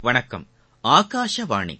வணக்கம் ஆகாஷவாணி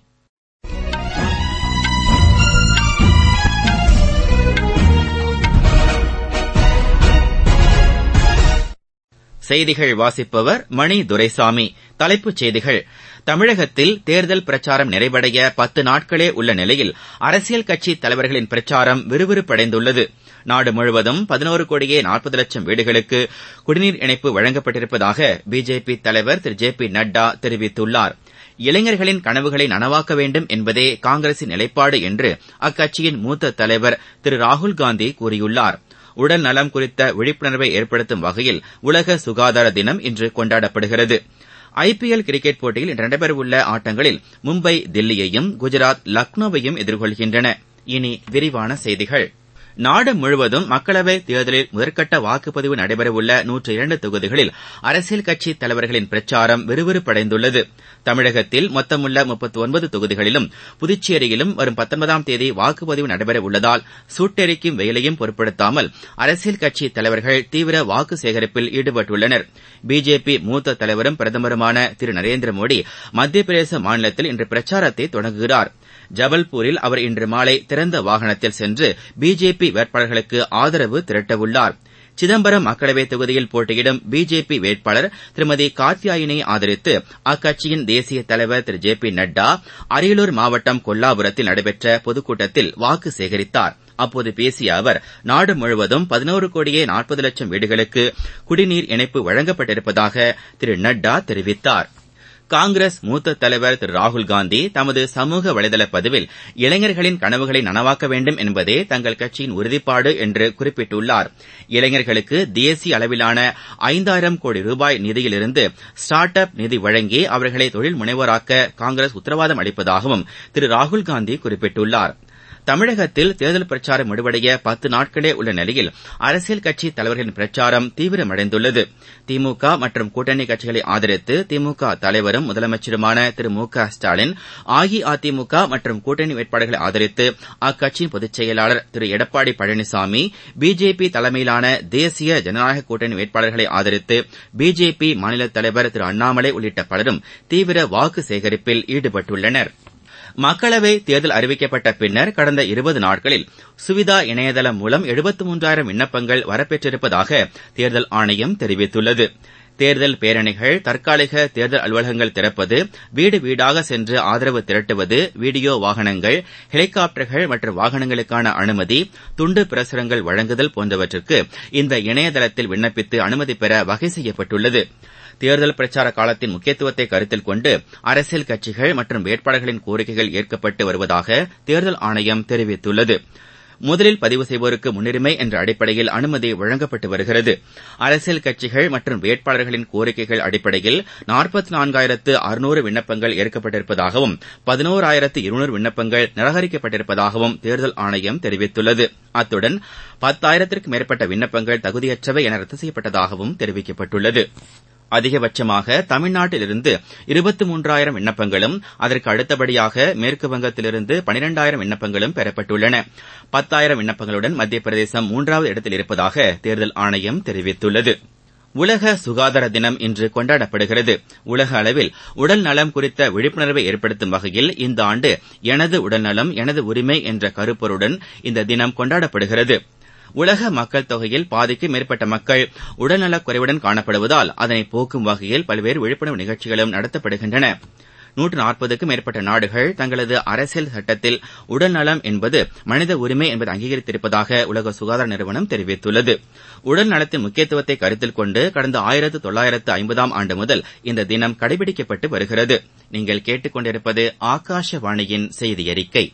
செய்திகள் வாசிப்பவர் மணி துரைசாமி தலைப்புச் செய்திகள் தமிழகத்தில் தேர்தல் பிரச்சாரம் நிறைவடைய பத்து நாட்களே உள்ள நிலையில் அரசியல் கட்சி தலைவர்களின் பிரச்சாரம் விறுவிறுப்படைந்துள்ளது நாடு முழுவதும் பதினோரு கோடியே நாற்பது லட்சம் வீடுகளுக்கு குடிநீர் இணைப்பு வழங்கப்பட்டிருப்பதாக பிஜேபி தலைவர் திரு ஜே பி நட்டா தெரிவித்துள்ளார் இளைஞர்களின் கனவுகளை நனவாக்க வேண்டும் என்பதே காங்கிரசின் நிலைப்பாடு என்று அக்கட்சியின் மூத்த தலைவர் திரு ராகுல்காந்தி கூறியுள்ளார் உடல் நலம் குறித்த விழிப்புணர்வை ஏற்படுத்தும் வகையில் உலக சுகாதார தினம் இன்று கொண்டாடப்படுகிறது ஐபிஎல் கிரிக்கெட் போட்டியில் இன்று நடைபெறவுள்ள ஆட்டங்களில் மும்பை தில்லியையும் குஜராத் லக்னோவையும் எதிர்கொள்கின்றன இனி விரிவான செய்திகள் நாடு முழுவதும் மக்களவைத் தேர்தலில் முதற்கட்ட வாக்குப்பதிவு நடைபெறவுள்ள நூற்று இரண்டு தொகுதிகளில் அரசியல் கட்சித் தலைவர்களின் பிரச்சாரம் விறுவிறுப்படைந்துள்ளது தமிழகத்தில் மொத்தமுள்ள முப்பத்தி ஒன்பது தொகுதிகளிலும் புதுச்சேரியிலும் வரும் பத்தொன்பதாம் தேதி வாக்குப்பதிவு நடைபெறவுள்ளதால் சுட்டெரிக்கும் வெயிலையும் பொருட்படுத்தாமல் அரசியல் கட்சித் தலைவர்கள் தீவிர வாக்கு சேகரிப்பில் ஈடுபட்டுள்ளனர் பிஜேபி மூத்த தலைவரும் பிரதமருமான திரு நரேந்திர மோடி மத்திய பிரதேச மாநிலத்தில் இன்று பிரச்சாரத்தை தொடங்குகிறார் ஜபல்பூரில் அவர் இன்று மாலை திறந்த வாகனத்தில் சென்று பிஜேபி வேட்பாளர்களுக்கு ஆதரவு திரட்டவுள்ளார் சிதம்பரம் மக்களவைத் தொகுதியில் போட்டியிடும் பிஜேபி வேட்பாளர் திருமதி காத்தியாயினை ஆதரித்து அக்கட்சியின் தேசிய தலைவர் திரு ஜே பி நட்டா அரியலூர் மாவட்டம் கொல்லாபுரத்தில் நடைபெற்ற பொதுக்கூட்டத்தில் வாக்கு சேகரித்தார் அப்போது பேசிய அவர் நாடு முழுவதும் பதினோரு கோடியே நாற்பது லட்சம் வீடுகளுக்கு குடிநீர் இணைப்பு வழங்கப்பட்டிருப்பதாக திரு நட்டா தெரிவித்தார் காங்கிரஸ் மூத்த தலைவர் திரு ராகுல்காந்தி தமது சமூக வலைதள பதிவில் இளைஞர்களின் கனவுகளை நனவாக்க வேண்டும் என்பதே தங்கள் கட்சியின் உறுதிப்பாடு என்று குறிப்பிட்டுள்ளார் இளைஞர்களுக்கு தேசிய அளவிலான ஐந்தாயிரம் கோடி ரூபாய் நிதியிலிருந்து ஸ்டார்ட் அப் நிதி வழங்கி அவர்களை தொழில் முனைவோராக்க காங்கிரஸ் உத்தரவாதம் அளிப்பதாகவும் திரு ராகுல்காந்தி குறிப்பிட்டுள்ளார் தமிழகத்தில் தேர்தல் பிரச்சாரம் முடிவடைய பத்து நாட்களே உள்ள நிலையில் அரசியல் கட்சி தலைவர்களின் பிரச்சாரம் தீவிரமடைந்துள்ளது திமுக மற்றும் கூட்டணி கட்சிகளை ஆதரித்து திமுக தலைவரும் முதலமைச்சருமான திரு மு க ஸ்டாலின் அஇஅதிமுக மற்றும் கூட்டணி வேட்பாளர்களை ஆதரித்து அக்கட்சியின் பொதுச் செயலாளர் திரு எடப்பாடி பழனிசாமி பிஜேபி தலைமையிலான தேசிய ஜனநாயக கூட்டணி வேட்பாளர்களை ஆதரித்து பிஜேபி மாநில தலைவர் திரு அண்ணாமலை உள்ளிட்ட பலரும் தீவிர வாக்கு சேகரிப்பில் ஈடுபட்டுள்ளனா் மக்களவை தேர்தல் அறிவிக்கப்பட்ட பின்னர் கடந்த இருபது நாட்களில் சுவிதா இணையதளம் மூலம் எழுபத்து மூன்றாயிரம் விண்ணப்பங்கள் வரப்பெற்றிருப்பதாக தேர்தல் ஆணையம் தெரிவித்துள்ளது தேர்தல் பேரணிகள் தற்காலிக தேர்தல் அலுவலகங்கள் திறப்பது வீடு வீடாக சென்று ஆதரவு திரட்டுவது வீடியோ வாகனங்கள் ஹெலிகாப்டர்கள் மற்றும் வாகனங்களுக்கான அனுமதி துண்டு பிரசுரங்கள் வழங்குதல் போன்றவற்றிற்கு இந்த இணையதளத்தில் விண்ணப்பித்து அனுமதி பெற வகை செய்யப்பட்டுள்ளது தேர்தல் பிரச்சார காலத்தின் முக்கியத்துவத்தை கருத்தில் கொண்டு அரசியல் கட்சிகள் மற்றும் வேட்பாளர்களின் கோரிக்கைகள் ஏற்கப்பட்டு வருவதாக தேர்தல் ஆணையம் தெரிவித்துள்ளது முதலில் பதிவு செய்வோருக்கு முன்னுரிமை என்ற அடிப்படையில் அனுமதி வழங்கப்பட்டு வருகிறது அரசியல் கட்சிகள் மற்றும் வேட்பாளர்களின் கோரிக்கைகள் அடிப்படையில் நாற்பத்தி நான்காயிரத்து அறுநூறு விண்ணப்பங்கள் ஏற்கப்பட்டிருப்பதாகவும் பதினோராயிரத்து இருநூறு விண்ணப்பங்கள் நிராகரிக்கப்பட்டிருப்பதாகவும் தேர்தல் ஆணையம் தெரிவித்துள்ளது அத்துடன் பத்தாயிரத்திற்கும் மேற்பட்ட விண்ணப்பங்கள் தகுதியற்றவை என ரத்து செய்யப்பட்டதாகவும் தெரிவிக்கப்பட்டுள்ளது அதிகபட்சமாக தமிழ்நாட்டிலிருந்து இருபத்தி மூன்றாயிரம் விண்ணப்பங்களும் அதற்கு அடுத்தபடியாக மேற்குவங்கத்திலிருந்து பனிரெண்டாயிரம் விண்ணப்பங்களும் பெறப்பட்டுள்ளன பத்தாயிரம் விண்ணப்பங்களுடன் மத்திய பிரதேசம் மூன்றாவது இடத்தில் இருப்பதாக தேர்தல் ஆணையம் தெரிவித்துள்ளது உலக சுகாதார தினம் இன்று கொண்டாடப்படுகிறது உலக அளவில் உடல் நலம் குறித்த விழிப்புணர்வை ஏற்படுத்தும் வகையில் இந்த ஆண்டு எனது உடல்நலம் எனது உரிமை என்ற கருப்பொருடன் இந்த தினம் கொண்டாடப்படுகிறது உலக மக்கள் தொகையில் பாதிக்கும் மேற்பட்ட மக்கள் உடல்நலக் குறைவுடன் காணப்படுவதால் அதனை போக்கும் வகையில் பல்வேறு விழிப்புணர்வு நிகழ்ச்சிகளும் நடத்தப்படுகின்றன நூற்று நாற்பதுக்கும் மேற்பட்ட நாடுகள் தங்களது அரசியல் சட்டத்தில் உடல்நலம் என்பது மனித உரிமை என்பதை அங்கீகரித்திருப்பதாக உலக சுகாதார நிறுவனம் தெரிவித்துள்ளது உடல் நலத்தின் முக்கியத்துவத்தை கருத்தில் கொண்டு கடந்த ஆயிரத்து தொள்ளாயிரத்து ஐம்பதாம் ஆண்டு முதல் இந்த தினம் கடைபிடிக்கப்பட்டு வருகிறது நீங்கள் கேட்டுக்கொண்டிருப்பது ஆகாஷவாணியின் செய்தி அறிக்கை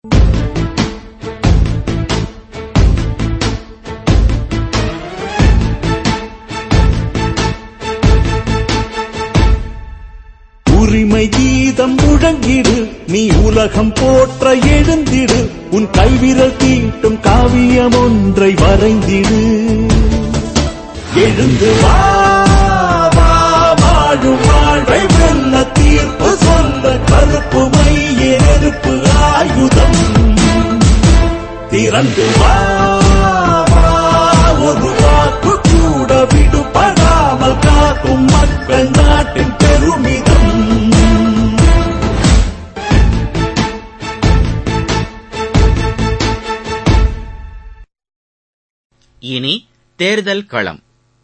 உரிமை கீதம் முழங்கிடு நீ உலகம் போற்ற எழுந்திடு உன் கைவிரல் தீட்டும் காவியம் ஒன்றை வரைந்திடு எழுந்து வா வா, வாழும் வாழ்வை வெல்ல தீர்ப்பு சொல்ல கருப்பு மைய நெருப்பு ஆயுதம் திறந்து வா வா, ஒரு வாக்கு கூட விடுபடாமல் காக்கும் மக்கள் நாட்டின் பெருமிதம் இனி தேர்தல் களம்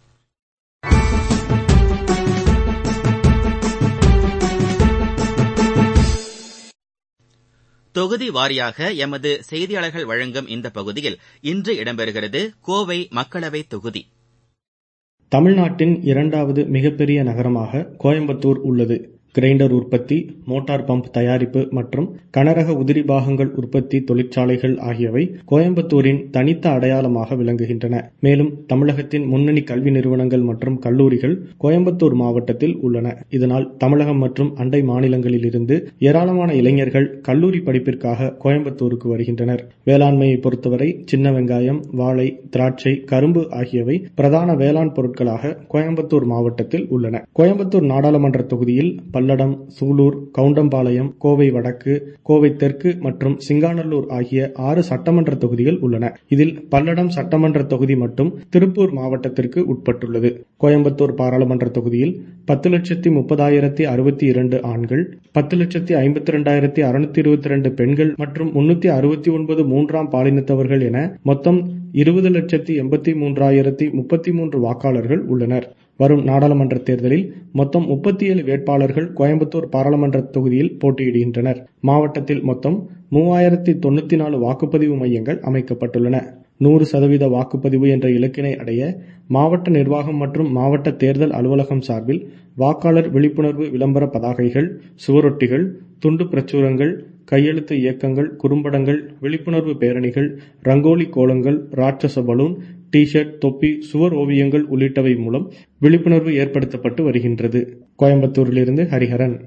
தொகுதி வாரியாக எமது செய்தியாளர்கள் வழங்கும் இந்த பகுதியில் இன்று இடம்பெறுகிறது கோவை மக்களவை தொகுதி தமிழ்நாட்டின் இரண்டாவது மிகப்பெரிய நகரமாக கோயம்புத்தூர் உள்ளது கிரைண்டர் உற்பத்தி மோட்டார் பம்ப் தயாரிப்பு மற்றும் கனரக உதிரி பாகங்கள் உற்பத்தி தொழிற்சாலைகள் ஆகியவை கோயம்புத்தூரின் தனித்த அடையாளமாக விளங்குகின்றன மேலும் தமிழகத்தின் முன்னணி கல்வி நிறுவனங்கள் மற்றும் கல்லூரிகள் கோயம்புத்தூர் மாவட்டத்தில் உள்ளன இதனால் தமிழகம் மற்றும் அண்டை மாநிலங்களில் இருந்து ஏராளமான இளைஞர்கள் கல்லூரி படிப்பிற்காக கோயம்புத்தூருக்கு வருகின்றனர் வேளாண்மையை பொறுத்தவரை சின்ன வெங்காயம் வாழை திராட்சை கரும்பு ஆகியவை பிரதான வேளாண் பொருட்களாக கோயம்புத்தூர் மாவட்டத்தில் உள்ளன கோயம்புத்தூர் நாடாளுமன்ற தொகுதியில் பல்லடம் சூலூர் கவுண்டம்பாளையம் கோவை வடக்கு கோவை தெற்கு மற்றும் சிங்காநல்லூர் ஆகிய ஆறு சட்டமன்ற தொகுதிகள் உள்ளன இதில் பல்லடம் சட்டமன்ற தொகுதி மட்டும் திருப்பூர் மாவட்டத்திற்கு உட்பட்டுள்ளது கோயம்புத்தூர் பாராளுமன்ற தொகுதியில் பத்து லட்சத்தி முப்பதாயிரத்தி அறுபத்தி இரண்டு ஆண்கள் பத்து லட்சத்தி ஐம்பத்தி இரண்டாயிரத்தி அறுநூத்தி இருபத்தி இரண்டு பெண்கள் மற்றும் முன்னூத்தி அறுபத்தி ஒன்பது மூன்றாம் பாலினத்தவர்கள் என மொத்தம் இருபது லட்சத்தி எண்பத்தி மூன்றாயிரத்தி முப்பத்தி மூன்று வாக்காளர்கள் உள்ளனர் வரும் நாடாளுமன்ற தேர்தலில் மொத்தம் முப்பத்தி ஏழு வேட்பாளர்கள் கோயம்புத்தூர் பாராளுமன்ற தொகுதியில் போட்டியிடுகின்றனர் மாவட்டத்தில் மொத்தம் மூவாயிரத்தி தொண்ணூத்தி நாலு வாக்குப்பதிவு மையங்கள் அமைக்கப்பட்டுள்ளன நூறு சதவீத வாக்குப்பதிவு என்ற இலக்கினை அடைய மாவட்ட நிர்வாகம் மற்றும் மாவட்ட தேர்தல் அலுவலகம் சார்பில் வாக்காளர் விழிப்புணர்வு விளம்பர பதாகைகள் சுவரொட்டிகள் துண்டு பிரச்சுரங்கள் கையெழுத்து இயக்கங்கள் குறும்படங்கள் விழிப்புணர்வு பேரணிகள் ரங்கோலி கோலங்கள் ராட்சச பலூன் டி ஷர்ட் தொப்பி சுவர் ஓவியங்கள் உள்ளிட்டவை மூலம் விழிப்புணர்வு ஏற்படுத்தப்பட்டு வருகின்றது கோயம்புத்தூரிலிருந்து ஹரிஹரன்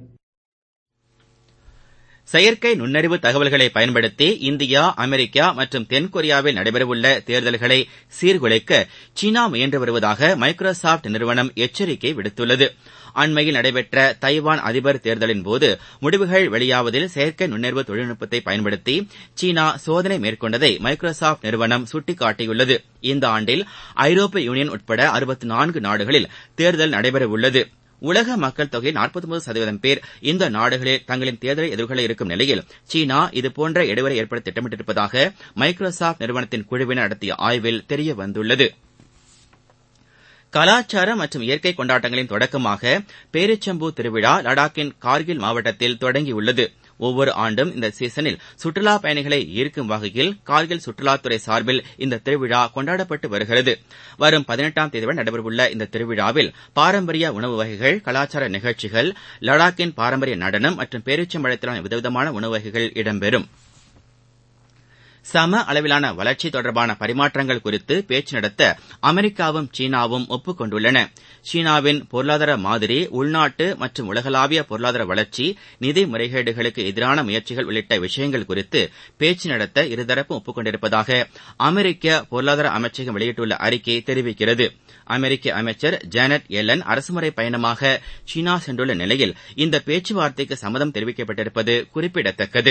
செயற்கை நுண்ணறிவு தகவல்களை பயன்படுத்தி இந்தியா அமெரிக்கா மற்றும் தென்கொரியாவில் நடைபெறவுள்ள தேர்தல்களை சீர்குலைக்க சீனா முயன்று வருவதாக மைக்ரோசாப்ட் நிறுவனம் எச்சரிக்கை விடுத்துள்ளது அண்மையில் நடைபெற்ற தைவான் அதிபர் தேர்தலின் போது முடிவுகள் வெளியாவதில் செயற்கை நுண்ணறிவு தொழில்நுட்பத்தை பயன்படுத்தி சீனா சோதனை மேற்கொண்டதை மைக்ரோசாப்ட் நிறுவனம் சுட்டிக்காட்டியுள்ளது இந்த ஆண்டில் ஐரோப்பிய யூனியன் உட்பட அறுபத்தி நான்கு நாடுகளில் தேர்தல் நடைபெறவுள்ளது உலக மக்கள் தொகை நாற்பத்தி சதவீதம் பேர் இந்த நாடுகளில் தங்களின் தேர்தலை எதிர்கொள்ள இருக்கும் நிலையில் சீனா இதுபோன்ற இடைவெளி ஏற்பட திட்டமிட்டிருப்பதாக மைக்ரோசாப்ட் நிறுவனத்தின் குழுவினர் நடத்திய ஆய்வில் தெரியவந்துள்ளது கலாச்சார மற்றும் இயற்கை கொண்டாட்டங்களின் தொடக்கமாக பேரிச்சம்பூ திருவிழா லடாக்கின் கார்கில் மாவட்டத்தில் தொடங்கியுள்ளது ஒவ்வொரு ஆண்டும் இந்த சீசனில் சுற்றுலா பயணிகளை ஈர்க்கும் வகையில் கார்கில் சுற்றுலாத்துறை சார்பில் இந்த திருவிழா கொண்டாடப்பட்டு வருகிறது வரும் பதினெட்டாம் தேதி வரை நடைபெறவுள்ள இந்த திருவிழாவில் பாரம்பரிய உணவு வகைகள் கலாச்சார நிகழ்ச்சிகள் லடாக்கின் பாரம்பரிய நடனம் மற்றும் பேரீச்சம்பழத்திலான விதவிதமான உணவு வகைகள் இடம்பெறும் சம அளவிலான வளர்ச்சி தொடர்பான பரிமாற்றங்கள் குறித்து பேச்சு நடத்த அமெரிக்காவும் சீனாவும் ஒப்புக் கொண்டுள்ளன சீனாவின் பொருளாதார மாதிரி உள்நாட்டு மற்றும் உலகளாவிய பொருளாதார வளர்ச்சி நிதி முறைகேடுகளுக்கு எதிரான முயற்சிகள் உள்ளிட்ட விஷயங்கள் குறித்து பேச்சு நடத்த இருதரப்பும் ஒப்புக் கொண்டிருப்பதாக அமெரிக்க பொருளாதார அமைச்சகம் வெளியிட்டுள்ள அறிக்கை தெரிவிக்கிறது அமெரிக்க அமைச்சர் ஜானட் எல்லன் அரசுமுறை பயணமாக சீனா சென்றுள்ள நிலையில் இந்த பேச்சுவார்த்தைக்கு சம்மதம் தெரிவிக்கப்பட்டிருப்பது குறிப்பிடத்தக்கது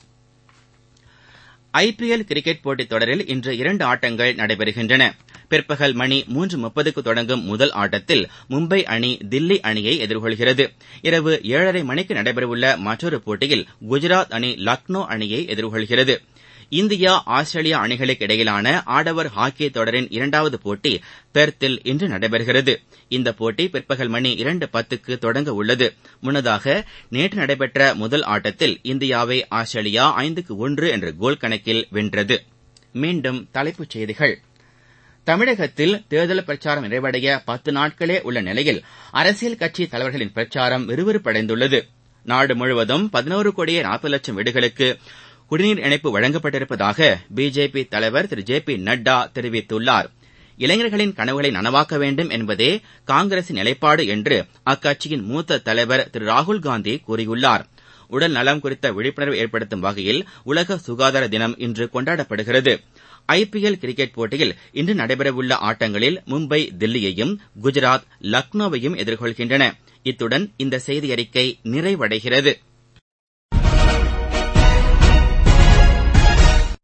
ஐபிஎல் கிரிக்கெட் போட்டித் தொடரில் இன்று இரண்டு ஆட்டங்கள் நடைபெறுகின்றன பிற்பகல் மணி மூன்று முப்பதுக்கு தொடங்கும் முதல் ஆட்டத்தில் மும்பை அணி தில்லி அணியை எதிர்கொள்கிறது இரவு ஏழரை மணிக்கு நடைபெறவுள்ள மற்றொரு போட்டியில் குஜராத் அணி லக்னோ அணியை எதிர்கொள்கிறது இந்தியா ஆஸ்திரேலியா அணிகளுக்கு இடையிலான ஆடவர் ஹாக்கி தொடரின் இரண்டாவது போட்டி பெர்த்தில் இன்று நடைபெறுகிறது இந்த போட்டி பிற்பகல் மணி இரண்டு பத்துக்கு தொடங்க உள்ளது முன்னதாக நேற்று நடைபெற்ற முதல் ஆட்டத்தில் இந்தியாவை ஆஸ்திரேலியா ஐந்துக்கு ஒன்று என்ற கோல் கணக்கில் வென்றது மீண்டும் தலைப்புச் செய்திகள் தமிழகத்தில் தேர்தல் பிரச்சாரம் நிறைவடைய பத்து நாட்களே உள்ள நிலையில் அரசியல் கட்சி தலைவர்களின் பிரச்சாரம் விறுவிறுப்படைந்துள்ளது நாடு முழுவதும் பதினோரு கோடியே நாற்பது லட்சம் வீடுகளுக்கு குடிநீர் இணைப்பு வழங்கப்பட்டிருப்பதாக பிஜேபி தலைவர் திரு ஜே பி நட்டா தெரிவித்துள்ளார் இளைஞர்களின் கனவுகளை நனவாக்க வேண்டும் என்பதே காங்கிரசின் நிலைப்பாடு என்று அக்கட்சியின் மூத்த தலைவர் திரு ராகுல்காந்தி கூறியுள்ளார் உடல் நலம் குறித்த விழிப்புணர்வு ஏற்படுத்தும் வகையில் உலக சுகாதார தினம் இன்று கொண்டாடப்படுகிறது ஐபிஎல் கிரிக்கெட் போட்டியில் இன்று நடைபெறவுள்ள ஆட்டங்களில் மும்பை தில்லியையும் குஜராத் லக்னோவையும் எதிர்கொள்கின்றன இத்துடன் இந்த செய்தியறிக்கை நிறைவடைகிறது